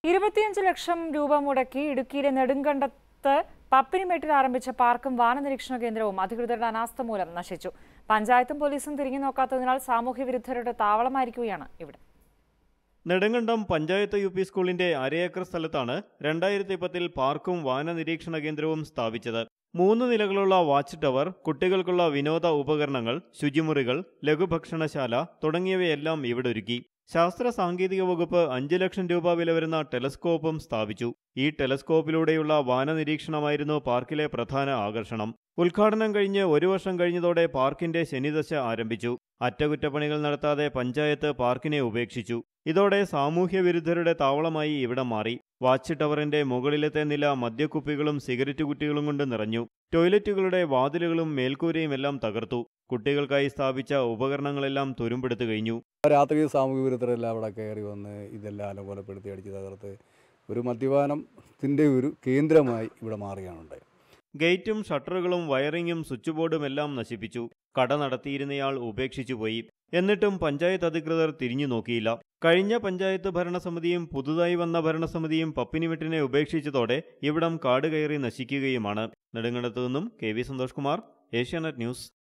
ഇരുപത്തിയഞ്ച് ലക്ഷം രൂപ മുടക്കി ഇടുക്കിയിലെ നെടുങ്കണ്ടത്ത് പപ്പിനിമേട്ടിൽ ആരംഭിച്ച പാർക്കും വാനനിരീക്ഷണ കേന്ദ്രവും അധികൃതരുടെ അനാസ്ഥ മൂലം നശിച്ചു പഞ്ചായത്തും പോലീസും തിരിഞ്ഞു നോക്കാത്തതിനാൽ സാമൂഹ്യ വിരുദ്ധരുടെ താവളമായിരിക്കുകയാണ് ഇവിടെ നെടുങ്കണ്ടം പഞ്ചായത്ത് യു പി സ്കൂളിന്റെ അരയേക്കർ സ്ഥലത്താണ് രണ്ടായിരത്തി പത്തിൽ പാർക്കും വാന നിരീക്ഷണ കേന്ദ്രവും സ്ഥാപിച്ചത് മൂന്ന് നിലകളുള്ള വാച്ച് ടവർ കുട്ടികൾക്കുള്ള വിനോദ ഉപകരണങ്ങൾ ശുചിമുറികൾ ലഘുഭക്ഷണശാല തുടങ്ങിയവയെല്ലാം ഇവിടെ ഒരുക്കി ശാസ്ത്ര സാങ്കേതിക വകുപ്പ് അഞ്ച് ലക്ഷം രൂപ വില വരുന്ന ടെലസ്കോപ്പും സ്ഥാപിച്ചു ഈ ടെലസ്കോപ്പിലൂടെയുള്ള വാന നിരീക്ഷണമായിരുന്നു പാർക്കിലെ പ്രധാന ആകർഷണം ഉദ്ഘാടനം കഴിഞ്ഞ് ഒരു വർഷം കഴിഞ്ഞതോടെ പാർക്കിന്റെ ശനിദശ ആരംഭിച്ചു അറ്റകുറ്റപ്പണികൾ നടത്താതെ പഞ്ചായത്ത് പാർക്കിനെ ഉപേക്ഷിച്ചു ഇതോടെ സാമൂഹ്യ വിരുദ്ധരുടെ താവളമായി ഇവിടം മാറി വാച്ച് ടവറിന്റെ മുകളിലത്തെ നില മദ്യക്കുപ്പികളും സിഗരറ്റ് കുറ്റികളും കൊണ്ട് നിറഞ്ഞു ടോയ്ലറ്റുകളുടെ വാതിലുകളും മേൽക്കൂരയും എല്ലാം തകർത്തു കുട്ടികൾക്കായി സ്ഥാപിച്ച ഉപകരണങ്ങളെല്ലാം തുരുമ്പെടുത്തു കഴിഞ്ഞു രാത്രി സാമൂഹ്യ വിരുദ്ധരെല്ലാം അവിടെ കയറി വന്ന് ഇതെല്ലാം അലങ്കോലപ്പെടുത്തി അടിച്ച് തകർത്ത് ഒരു മദ്യപാനത്തിൻ്റെ ഒരു കേന്ദ്രമായി ഇവിടെ മാറുകയാണ് ഉണ്ടായത് ഗേറ്റും ഷട്ടറുകളും വയറിങ്ങും സ്വിച്ച് ബോർഡും എല്ലാം നശിപ്പിച്ചു കട നടത്തിയിരുന്നയാൾ ഉപേക്ഷിച്ചുപോയി എന്നിട്ടും പഞ്ചായത്ത് അധികൃതർ തിരിഞ്ഞു നോക്കിയില്ല കഴിഞ്ഞ പഞ്ചായത്ത് ഭരണസമിതിയും പുതുതായി വന്ന ഭരണസമിതിയും പപ്പിനിമെട്ടിനെ ഉപേക്ഷിച്ചതോടെ ഇവിടം കാട് കയറി നശിക്കുകയുമാണ് നെടുങ്കണ്ടത്തു നിന്നും K V Santhosh Kumar Asianet news